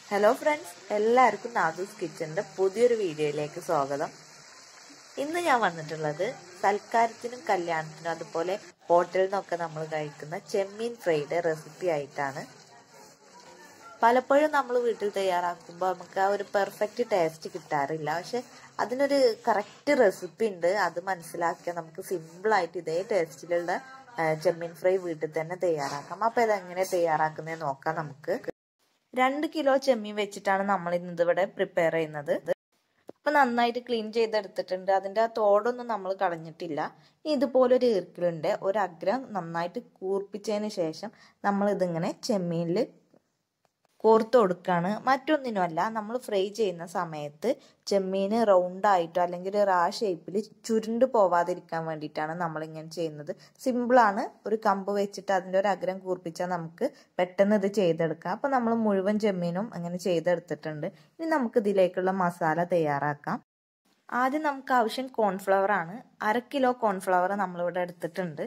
hello friends എല്ലാവർക്കും നാദൂസ് കിച്ചന്റെ പുതിയൊരു വീഡിയോയിലേക്ക് സ്വാഗതം ഇന്ന് ഞാൻ വന്നിട്ടുള്ളത് സൽക്കാരത്തിനും കല്യാണത്തിനും അതുപോലെ ഹോട്ടലിൽ നിന്നൊക്കെ നമ്മൾ കഴിക്കുന്ന ചെമ്മീൻ ഫ്രൈയുടെ റെസിപ്പി ആയിട്ടാണ് പലപ്പോഴും നമ്മൾ വീട്ടിൽ തയ്യാറാക്കുമ്പോൾ നമുക്ക് ആ ഒരു പെർഫെക്റ്റ് ടേസ്റ്റ് കിട്ടാറില്ല പക്ഷെ അതിനൊരു കറക്റ്റ് റെസിപ്പി ഉണ്ട് അത് മനസ്സിലാക്കിയാൽ നമുക്ക് സിമ്പിളായിട്ട് ഇതേ ടേസ്റ്റിലുള്ള ചെമ്മീൻ ഫ്രൈ വീട്ടിൽ തന്നെ തയ്യാറാക്കാം അപ്പോൾ ഇതെങ്ങനെ തയ്യാറാക്കുന്നത് നോക്കാം നമുക്ക് രണ്ട് കിലോ ചെമ്മീൻ വെച്ചിട്ടാണ് നമ്മൾ ഇന്ന് ഇതിവിടെ പ്രിപ്പയർ ചെയ്യുന്നത് അപ്പൊ നന്നായിട്ട് ക്ലീൻ ചെയ്തെടുത്തിട്ടുണ്ട് അതിന്റെ ആ തോടൊന്നും നമ്മൾ കളഞ്ഞിട്ടില്ല ഇനി ഇതുപോലെ ഒരു ഈർക്കിലുണ്ട് ഒരു അഗ്രം നന്നായിട്ട് കൂർപ്പിച്ചതിന് ശേഷം നമ്മൾ ഇതിങ്ങനെ ചെമ്മീനിൽ കോർത്ത് കൊടുക്കുകയാണ് മറ്റൊന്നിനുമല്ല നമ്മൾ ഫ്രൈ ചെയ്യുന്ന സമയത്ത് ചെമ്മീൻ റൗണ്ട് ആയിട്ടോ അല്ലെങ്കിൽ റാ ഷേപ്പിൽ ചുരുണ്ട് പോവാതിരിക്കാൻ വേണ്ടിയിട്ടാണ് നമ്മൾ ഇങ്ങനെ ചെയ്യുന്നത് സിമ്പിളാണ് ഒരു കമ്പ് വെച്ചിട്ട് അതിൻ്റെ ഒരു അഗ്രം കൂർപ്പിച്ചാൽ നമുക്ക് പെട്ടെന്ന് ഇത് ചെയ്തെടുക്കാം അപ്പോൾ നമ്മൾ മുഴുവൻ ചെമ്മീനും അങ്ങനെ ചെയ്തെടുത്തിട്ടുണ്ട് ഇനി നമുക്ക് ഇതിലേക്കുള്ള മസാല തയ്യാറാക്കാം ആദ്യം നമുക്ക് ആവശ്യം കോൺഫ്ലവർ ആണ് അര കിലോ കോൺഫ്ലവർ നമ്മളിവിടെ എടുത്തിട്ടുണ്ട്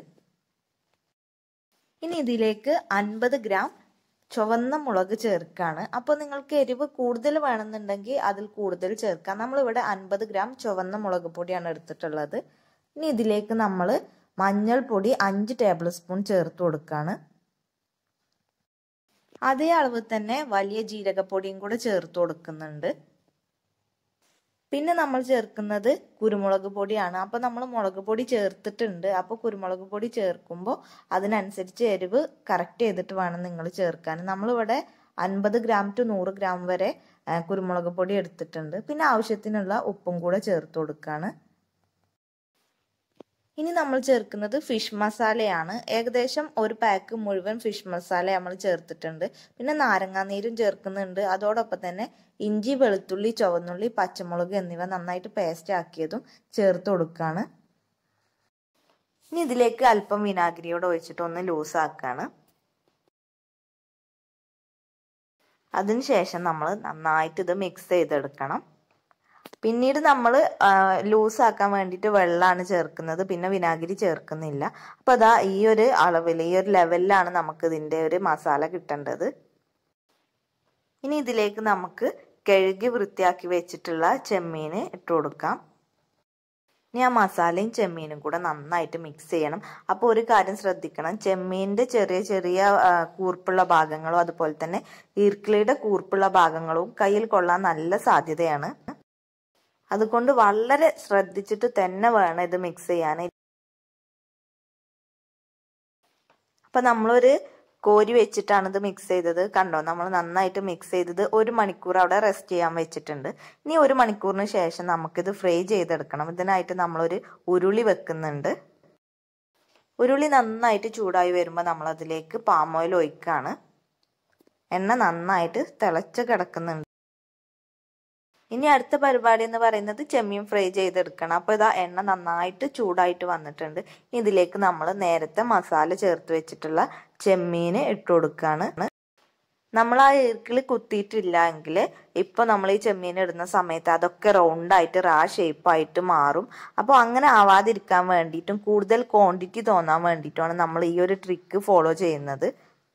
ഇനി ഇതിലേക്ക് അൻപത് ഗ്രാം ചുവന്ന മുളക് ചേർക്കാണ് അപ്പോൾ നിങ്ങൾക്ക് എരിവ് കൂടുതൽ വേണമെന്നുണ്ടെങ്കിൽ അതിൽ കൂടുതൽ ചേർക്കാം നമ്മളിവിടെ അൻപത് ഗ്രാം ചുവന്ന മുളക് പൊടിയാണ് എടുത്തിട്ടുള്ളത് ഇനി ഇതിലേക്ക് നമ്മൾ മഞ്ഞൾപ്പൊടി അഞ്ച് ടേബിൾ സ്പൂൺ ചേർത്ത് കൊടുക്കുകയാണ് അതേ അളവ് തന്നെ വലിയ ജീരകപ്പൊടിയും കൂടെ ചേർത്ത് കൊടുക്കുന്നുണ്ട് പിന്നെ നമ്മൾ ചേർക്കുന്നത് കുരുമുളക് പൊടിയാണ് അപ്പോൾ നമ്മൾ മുളക് പൊടി ചേർത്തിട്ടുണ്ട് അപ്പോൾ കുരുമുളക് പൊടി ചേർക്കുമ്പോൾ അതിനനുസരിച്ച് എരിവ് കറക്റ്റ് ചെയ്തിട്ട് വേണം നിങ്ങൾ ചേർക്കാൻ നമ്മളിവിടെ അൻപത് ഗ്രാം ടു നൂറ് ഗ്രാം വരെ കുരുമുളക് പൊടി എടുത്തിട്ടുണ്ട് പിന്നെ ആവശ്യത്തിനുള്ള ഉപ്പും കൂടെ ചേർത്ത് കൊടുക്കുകയാണ് ഇനി നമ്മൾ ചേർക്കുന്നത് ഫിഷ് മസാലയാണ് ഏകദേശം ഒരു പാക്ക് മുഴുവൻ ഫിഷ് മസാല നമ്മൾ ചേർത്തിട്ടുണ്ട് പിന്നെ നാരങ്ങാനീരും ചേർക്കുന്നുണ്ട് അതോടൊപ്പം തന്നെ ഇഞ്ചി വെളുത്തുള്ളി ചുവന്നുള്ളി പച്ചമുളക് എന്നിവ നന്നായിട്ട് പേസ്റ്റ് ആക്കിയതും ചേർത്ത് കൊടുക്കുകയാണ് ഇനി ഇതിലേക്ക് അല്പം വിനാഗിരിയോട് ഒഴിച്ചിട്ട് ഒന്ന് ലൂസ് ആക്കുകയാണ് അതിനുശേഷം നമ്മൾ നന്നായിട്ട് ഇത് മിക്സ് ചെയ്തെടുക്കണം പിന്നീട് നമ്മൾ ലൂസ് ആക്കാൻ വേണ്ടിയിട്ട് വെള്ളമാണ് ചേർക്കുന്നത് പിന്നെ വിനാഗിരി ചേർക്കുന്നില്ല അപ്പോൾ അതാ ഈ ഒരു അളവിൽ ഈ ഒരു ലെവലിലാണ് നമുക്ക് ഇതിൻ്റെ ഒരു മസാല കിട്ടേണ്ടത് ഇനി ഇതിലേക്ക് നമുക്ക് കഴുകി വൃത്തിയാക്കി വെച്ചിട്ടുള്ള ചെമ്മീൻ ഇട്ട് കൊടുക്കാം ഇനി ആ മസാലയും ചെമ്മീനും കൂടെ നന്നായിട്ട് മിക്സ് ചെയ്യണം അപ്പോൾ ഒരു കാര്യം ശ്രദ്ധിക്കണം ചെമ്മീൻ്റെ ചെറിയ ചെറിയ കൂർപ്പുള്ള ഭാഗങ്ങളും അതുപോലെ തന്നെ ഈർക്കിളിയുടെ കൂർപ്പുള്ള ഭാഗങ്ങളും കയ്യിൽ കൊള്ളാൻ നല്ല സാധ്യതയാണ് അതുകൊണ്ട് വളരെ ശ്രദ്ധിച്ചിട്ട് തന്നെ വേണം ഇത് മിക്സ് ചെയ്യാൻ അപ്പൊ നമ്മളൊരു കോരി വെച്ചിട്ടാണ് ഇത് മിക്സ് ചെയ്തത് കണ്ടോ നമ്മൾ നന്നായിട്ട് മിക്സ് ചെയ്തത് ഒരു മണിക്കൂർ അവിടെ റെസ്റ്റ് ചെയ്യാൻ വെച്ചിട്ടുണ്ട് ഇനി ഒരു മണിക്കൂറിന് ശേഷം നമുക്കിത് ഫ്രൈ ചെയ്തെടുക്കണം ഇതിനായിട്ട് നമ്മളൊരു ഉരുളി വെക്കുന്നുണ്ട് ഉരുളി നന്നായിട്ട് ചൂടായി വരുമ്പോൾ നമ്മൾ അതിലേക്ക് പാം ഓയിൽ ഒഴിക്കുകയാണ് എണ്ണ നന്നായിട്ട് തിളച്ച് കിടക്കുന്നുണ്ട് ഇനി അടുത്ത പരിപാടി എന്ന് പറയുന്നത് ചെമ്മീൻ ഫ്രൈ ചെയ്തെടുക്കണം അപ്പോൾ ഇതാ എണ്ണ നന്നായിട്ട് ചൂടായിട്ട് വന്നിട്ടുണ്ട് ഇതിലേക്ക് നമ്മൾ നേരത്തെ മസാല ചേർത്ത് വെച്ചിട്ടുള്ള ചെമ്മീൻ ഇട്ട് കൊടുക്കുകയാണ് നമ്മൾ ആ ഈർക്കിൽ കുത്തിയിട്ടില്ല എങ്കിൽ ഇപ്പോൾ നമ്മൾ ഈ ചെമ്മീൻ ഇടുന്ന സമയത്ത് അതൊക്കെ റൗണ്ടായിട്ട് റാ ഷേപ്പായിട്ട് മാറും അപ്പോൾ അങ്ങനെ ആവാതിരിക്കാൻ വേണ്ടിയിട്ടും കൂടുതൽ ക്വാണ്ടിറ്റി തോന്നാൻ വേണ്ടിയിട്ടുമാണ് നമ്മൾ ഈ ഒരു ട്രിക്ക് ഫോളോ ചെയ്യുന്നത്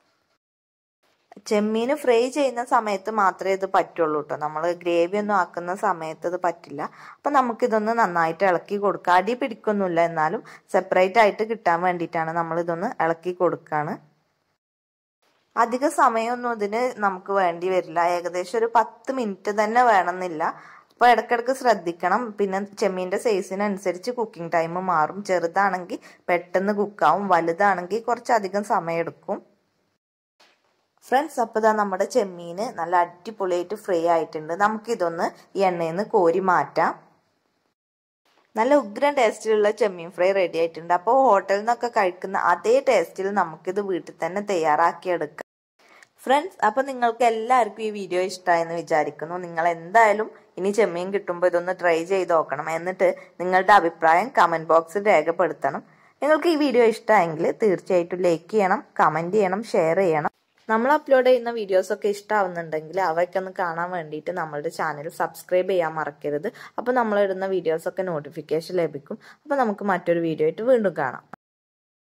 ചെമ്മീൻ ഫ്രൈ ചെയ്യുന്ന സമയത്ത് മാത്രമേ ഇത് പറ്റുള്ളൂ കേട്ടോ നമ്മൾ ഗ്രേവി ഒന്നും ആക്കുന്ന സമയത്ത് ഇത് പറ്റില്ല അപ്പം നമുക്കിതൊന്ന് നന്നായിട്ട് ഇളക്കി കൊടുക്കുക അടി പിടിക്കൊന്നുമില്ല എന്നാലും സെപ്പറേറ്റ് ആയിട്ട് കിട്ടാൻ വേണ്ടിയിട്ടാണ് നമ്മൾ ഇതൊന്ന് ഇളക്കി കൊടുക്കുകയാണ് അധിക സമയമൊന്നും ഇതിന് നമുക്ക് വേണ്ടി വരില്ല ഏകദേശം ഒരു പത്ത് മിനിറ്റ് തന്നെ വേണമെന്നില്ല അപ്പോൾ ഇടയ്ക്കിടയ്ക്ക് ശ്രദ്ധിക്കണം പിന്നെ ചെമ്മീൻ്റെ സൈസിനനുസരിച്ച് കുക്കിംഗ് ടൈം മാറും ചെറുതാണെങ്കിൽ പെട്ടെന്ന് കുക്കാവും വലുതാണെങ്കിൽ കുറച്ചധികം സമയം എടുക്കും ഫ്രണ്ട്സ് അപ്പോൾ ഇതാ നമ്മുടെ ചെമ്മീൻ നല്ല അടിപൊളിയായിട്ട് ഫ്രൈ ആയിട്ടുണ്ട് നമുക്കിതൊന്ന് ഈ എണ്ണയിൽ നിന്ന് കോരി മാറ്റാം നല്ല ഉഗ്രൻ ടേസ്റ്റിലുള്ള ചെമ്മീൻ ഫ്രൈ റെഡി ആയിട്ടുണ്ട് അപ്പോൾ ഹോട്ടലിൽ നിന്നൊക്കെ കഴിക്കുന്ന അതേ ടേസ്റ്റിൽ നമുക്കിത് വീട്ടിൽ തന്നെ തയ്യാറാക്കിയെടുക്കാം ഫ്രണ്ട്സ് അപ്പോൾ നിങ്ങൾക്ക് എല്ലാവർക്കും ഈ വീഡിയോ ഇഷ്ടമായെന്ന് വിചാരിക്കുന്നു നിങ്ങൾ എന്തായാലും ഇനി ചെമ്മീൻ കിട്ടുമ്പോൾ ഇതൊന്ന് ട്രൈ ചെയ്ത് നോക്കണം എന്നിട്ട് നിങ്ങളുടെ അഭിപ്രായം കമൻറ്റ് ബോക്സിൽ രേഖപ്പെടുത്തണം നിങ്ങൾക്ക് ഈ വീഡിയോ ഇഷ്ടമായെങ്കിൽ തീർച്ചയായിട്ടും ലൈക്ക് ചെയ്യണം കമൻറ്റ് ചെയ്യണം ഷെയർ ചെയ്യണം നമ്മൾ അപ്ലോഡ് ചെയ്യുന്ന വീഡിയോസ് ഒക്കെ ഇഷ്ടമാവുന്നുണ്ടെങ്കിൽ അവയ്ക്കൊന്ന് കാണാൻ വേണ്ടിയിട്ട് നമ്മളുടെ ചാനൽ സബ്സ്ക്രൈബ് ചെയ്യാൻ മറക്കരുത് അപ്പോൾ നമ്മൾ ഇടുന്ന വീഡിയോസൊക്കെ നോട്ടിഫിക്കേഷൻ ലഭിക്കും അപ്പോൾ നമുക്ക് മറ്റൊരു വീഡിയോ ആയിട്ട് വീണ്ടും കാണാം